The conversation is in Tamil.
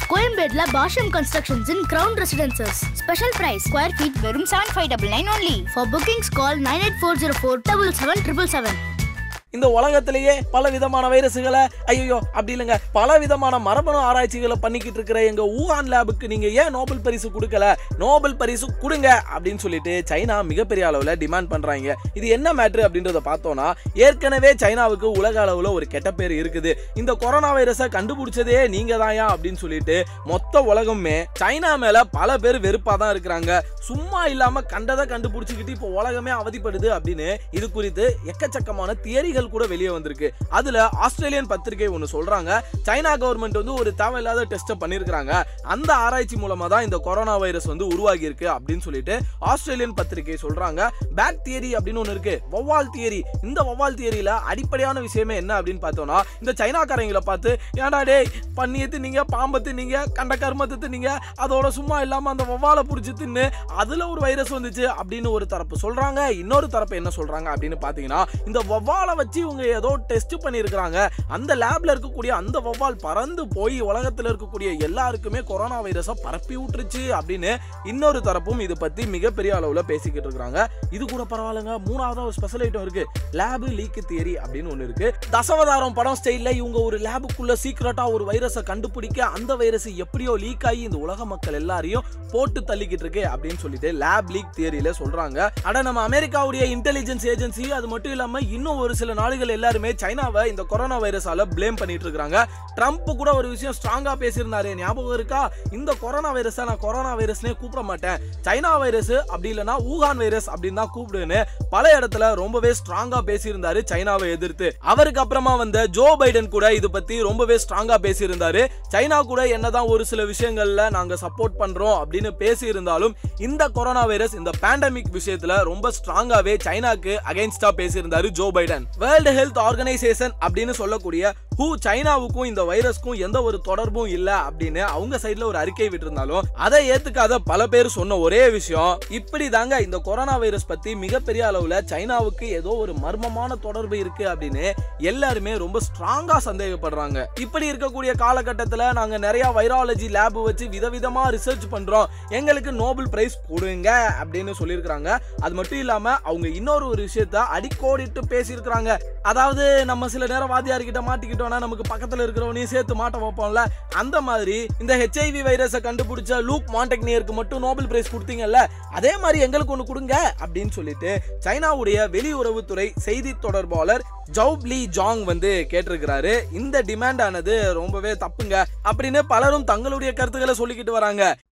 கோயம்பேட்ல Basham constructions in ground residences special price square feet வெறும் seven five double nine only for bookings call nine eight four zero four double seven triple seven இந்த உலகத்திலேயே பல விதமான வைரஸுகளை ஐயோ அப்படி இல்லைங்க பல விதமான மரபணு ஆராய்ச்சிகளை பண்ணிக்கிட்டு இருக்கிற எங்க ஊஹான் லேபுக்கு நீங்க ஏன் நோபல் பரிசு கொடுக்கல நோபல் பரிசு கொடுங்க அப்படின்னு சொல்லிட்டு சைனா மிகப்பெரிய அளவுல டிமாண்ட் பண்றாங்க இது என்ன மேட்ரு அப்படின்றத பார்த்தோம்னா ஏற்கனவே சைனாவுக்கு உலக அளவுல ஒரு கெட்ட பேர் இருக்குது இந்த கொரோனா வைரஸை கண்டுபிடிச்சதே நீங்க தாயா அப்படின்னு சொல்லிட்டு மொத்த உலகமே சைனா மேல பல பேர் வெறுப்பா தான் இருக்கிறாங்க சும்மா இல்லாம கண்டதை கண்டுபிடிச்சிக்கிட்டு இப்போ உலகமே அவதிப்படுது அப்படின்னு இது குறித்து எக்கச்சக்கமான தியரிகள் கூட வெளியே வந்திருக்கு அதுல ஆஸ்திரேலியன் பத்திரிகை ஒன்று சொல்றாங்க சைனா கவர்மெண்ட் வந்து ஒரு தேவையில்லாத டெஸ்ட்டை பண்ணியிருக்கிறாங்க அந்த ஆராய்ச்சி மூலமா தான் இந்த கொரோனா வைரஸ் வந்து உருவாகி இருக்கு அப்படின்னு சொல்லிட்டு ஆஸ்திரேலியன் பத்திரிகை சொல்றாங்க பேட் தியரி அப்படின்னு ஒன்று இருக்கு வவ்வால் தியரி இந்த வவ்வால் தியரியில அடிப்படையான விஷயமே என்ன அப்படின்னு பார்த்தோம்னா இந்த சைனாக்காரங்களை பார்த்து ஏன்டா டேய் பண்ணியை தின்னீங்க பாம்பை தின்னீங்க கண்ட கருமத்தை தின்னீங்க அதோட சும்மா இல்லாம அந்த வவ்வாலை பிடிச்சி தின்னு அதுல ஒரு வைரஸ் வந்துச்சு அப்படின்னு ஒரு தரப்பு சொல்றாங்க இன்னொரு தரப்பு என்ன சொல்றாங்க அப்படின்னு பாத்தீங்கன்னா இந்த வவ்வாலை வச்சு இவங்க ஏதோ டெஸ்ட் பண்ணியிருக்கிறாங்க அந்த லேப்ல இருக்கக்கூடிய அந்த வவ்வால் பறந்து போய் உலகத்துல இருக்கக்கூடிய எல்லாருக்குமே கொரோனா வைரஸை பரப்பி விட்டுருச்சு அப்படின்னு இன்னொரு தரப்பும் இது பத்தி மிகப்பெரிய அளவுல பேசிக்கிட்டு இருக்காங்க இது கூட பரவாயில்லைங்க மூணாவதா ஒரு ஸ்பெஷல் ஐட்டம் இருக்கு லேபு லீக் தியரி அப்படின்னு ஒன்று இருக்கு தசவதாரம் படம் ஸ்டைல்ல இவங்க ஒரு லேபுக்குள்ள சீக்கிரட்டா ஒரு வைரஸை கண்டுபிடிக்க அந்த வைரஸ் எப்படியோ லீக் ஆகி இந்த உலக மக்கள் எல்லாரையும் போட்டு தள்ளிக்கிட்டு இருக்கு அப்படின்னு சொல்லிட்டு லேப் லீக் தியரியில சொல்றாங்க அட நம்ம அமெரிக்காவுடைய இன்டெலிஜென்ஸ் ஏஜென்சி அது மட்டும் இல்லாம இன்னும் ஒரு சில நாடுகள் எல்லாருமே சைனாவை இந்த கொரோனா வைரஸால ப்ளேம் பண்ணிட்டு இருக்காங்க ட்ரம்ப் கூட ஒரு விஷயம் ஸ்ட்ராங்கா பேசியிருந்தாரு ஞாபகம் இருக்கா இந்த கொரோனா வைரஸை நான் கொரோனா வைரஸ்னே கூப்பிட மாட்டேன் சைனா வைரஸ் அப்படி இல்லைன்னா ஊகான் வைரஸ் அப்படின்னு தான் கூப்பிடுன்னு பல இடத்துல ரொம்பவே ஸ்ட்ராங்கா பேசியிருந்தாரு சைனாவை எதிர்த்து அவருக்கு அப்புறமா வந்த ஜோ பைடன் கூட இது பத்தி ரொம்பவே ஸ்ட்ராங்கா பேசியிருந்தாரு சைனா கூட என்னதான் ஒரு சில விஷயங்கள்ல நாங்க சப்போர்ட் பண்றோம் அப்படின்னு பேசியிருந்தாலும் இந்த கொரோனா வைரஸ் இந்த பேண்டமிக் விஷயத்துல ரொம்ப ஸ்ட்ராங்காவே சைனாக்கு அகைன்ஸ்டா பேசியிருந்தாரு Joe Biden world health organisation அப்படின்னு சொல்லக்கூடிய ஹூ சைனாவுக்கும் இந்த வைரஸ்க்கும் எந்த ஒரு தொடர்பும் இல்ல அப்படின்னு அவங்க சைடுல ஒரு அறிக்கை விட்டிருந்தாலும் அதை ஏத்துக்காத பல பேர் சொன்ன ஒரே விஷயம் இப்படி தாங்க இந்த கொரோனா வைரஸ் பத்தி மிகப்பெரிய அளவுல சைனாவுக்கு ஏதோ ஒரு மர்மமான தொடர்பு இருக்கு அப்படின்னு எல்லாருமே ரொம்ப ஸ்ட்ராங்கா சந்தேகப்படுறாங்க இப்படி இருக்கக்கூடிய காலகட்டத்துல நாங்க நிறைய வைராலஜி லேப் வச்சு விதவிதமா ரிசர்ச் பண்றோம் எங்களுக்கு நோபல் பிரைஸ் கொடுங்க அப்படின்னு சொல்லியிருக்கிறாங்க அது மட்டும் இல்லாம அவங்க இன்னொரு ஒரு விஷயத்த அடிக்கோடிட்டு பேசியிருக்கிறாங்க அதாவது நம்ம சில நேரம் வாத்தியார் கிட்ட மாட்டிக்கிட்டோம்னா நமக்கு பக்கத்துல இருக்கிறவனையும் சேர்த்து மாட்ட வைப்போம்ல அந்த மாதிரி இந்த ஹெச்ஐவி வைரஸை கண்டுபிடிச்ச லூக் மாண்டக்னியருக்கு மட்டும் நோபல் பிரைஸ் கொடுத்தீங்கல்ல அதே மாதிரி எங்களுக்கு ஒன்று கொடுங்க அப்படின்னு சொல்லிட்டு சைனாவுடைய வெளியுறவுத்துறை செய்தி தொடர்பாளர் ஜவுப் லீ ஜாங் வந்து கேட்டிருக்கிறாரு இந்த டிமாண்ட் ஆனது ரொம்பவே தப்புங்க அப்படின்னு பலரும் தங்களுடைய கருத்துக்களை சொல்லிக்கிட்டு வராங்க